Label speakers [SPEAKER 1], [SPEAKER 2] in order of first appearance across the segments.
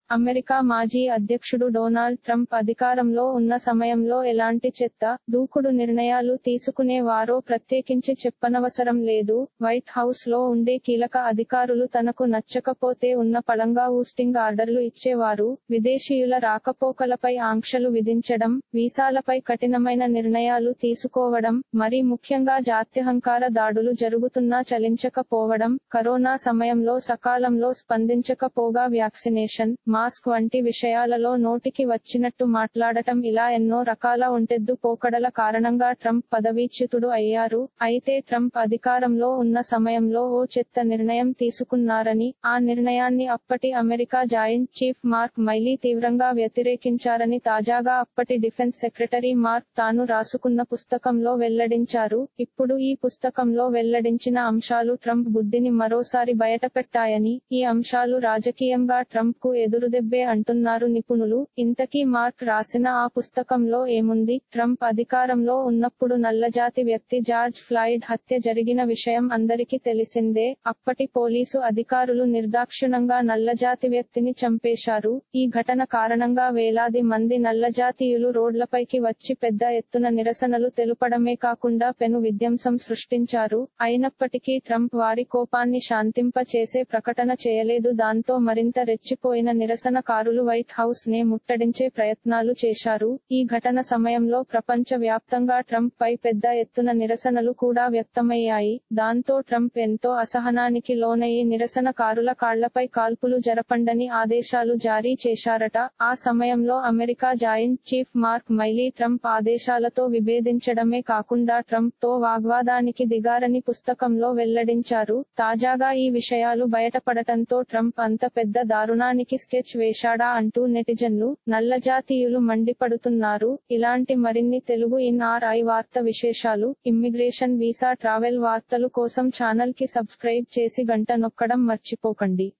[SPEAKER 1] America మాజీ అధ్యక్షుడు Donald Trump అధికారంలో ఉన్న సమయంలో ఎలాంటి చెత్త దూకుడు నిర్ణయాలు తీసుకునేవారో ప్రత్యేకించి చెప్పనవసరం లేదు వైట్ హౌస్ లో ఉండే కీలక అధికారులు తనకు నచ్చకపోతే ఉన్న పళంగా ఊస్టింగ్ ఆర్డర్లు ఇచ్చేవారు విదేశీయుల రాకపోకలపై ఆంక్షలు విధించడం వీసాలపై కఠినమైన నిర్ణయాలు తీసుకోవడం మరి ముఖ్యంగా జాత్యహంకార దాడులు జరుగుతున్నా చలించకపోవడం కరోనా సమయంలో సకాలంలో స్పందించకపోగా వ్యాక్సినేషన్ మాస్క్ వంటి విషయాలలో నోటికి వచ్చినట్టు మాట్లాడటం ఇలా ఎన్నో రకాల ఒంటెద్దు పోకడల కారణంగా ట్రంప్ పదవీచ్యుతుడు అయ్యారు అయితే ట్రంప్ అధికారంలో ఉన్న సమయంలో ఓ చెత్త నిర్ణయం తీసుకున్నారని ఆ నిర్ణయాన్ని అప్పటి America joint chief Mark Milley తీవ్రంగా వ్యతిరేకించారని తాజాగా అప్పటి డిఫెన్స్ సెక్రటరీ మార్క్ తాను రాసుకున్న పుస్తకంలో వెల్లడించారు ఇప్పుడు ఈ పుస్తకంలో వెల్లడించిన అంశాలు ట్రంప్ బుద్ధిని మరోసారి బయటపెట్టాయని ఈ అంశాలు రాజకీయంగా ట్రంప్ కు ఎదురుదెబ్బే అంటున్నారు నిపుణులు ఇంతకీ మార్క్ రాసిన ఆ పుస్తకంలో ఏముంది ట్రంప్ అధికారంలో ఉన్నప్పుడు నల్లజాతి వ్యక్తి జార్జ్ ఫ్లాయిడ్ హత్య జరిగిన విషయం అందరికీ తెలిసిందే అప్పటి పోలీసు అధికారులు నిర్దాక్షిణంగా నల్లజాతి వ్యక్తిని చంపేశారు ఈ ఘటన కారణంగా వేలాది మంది నల్లజాతీయులు రోడ్లపైకి వచ్చి పెద్ద ఎత్తున నిరసనలు తెలుపడమే కాకుండా పెను విధ్వంసం సృష్టించారు అయినప్పటికీ ట్రంప్ వారి కోపాన్ని శాంతింప చేసే ప్రకటన చేయలేదు దాంతో మరింత రెచ్చిపోయిన నిరసనకారులు వైట్ హౌస్ నే ముట్టడించే ప్రయత్నాలు చేశారు ఈ ఘటన సమయంలో ప్రపంచ వ్యాప్తంగా ట్రంప్ పై పెద్ద ఎత్తున నిరసనలు కూడా వ్యక్తమయ్యాయి దాంతో ట్రంప్ ఎంతో అసహనానికి లోనయ్యి నిరసనకారుల కాళ్లపై కాల్పులు జరపండని ఆదేశాలు జారీ చేశారట ఆ సమయంలో America joint chief Mark Milley Trump ఆదేశాలతో విభేదించడమే కాకుండా ట్రంప్ తో వాగ్వాదానికి దిగారని పుస్తకంలో వెల్లడించారు తాజాగా ఈ విషయాలు బయటపడటంతో ట్రంప్ అంత పెద్ద దారుణానికి స్కెచ్ వేశాడా అంటూ నెటిజన్లు నల్లజాతీయులు మండిపడుతున్నారు ఇలాంటి మరిన్ని తెలుగు ఇన్ ఆర్ ఐ వార్త విశేషాలు ఇమ్మిగ్రేషన్ వీసా ట్రావెల్ వార్తలు కోసం ఛానల్ కి సబ్స్క్రైబ్ చేసి గంట నొక్కడం మర్చిపోకండి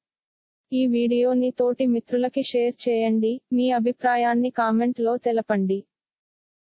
[SPEAKER 1] ఈ వీడియోని తోటి మిత్రులకి షేర్ చేయండి మీ అభిప్రాయాన్ని కామెంట్ లో తెలపండి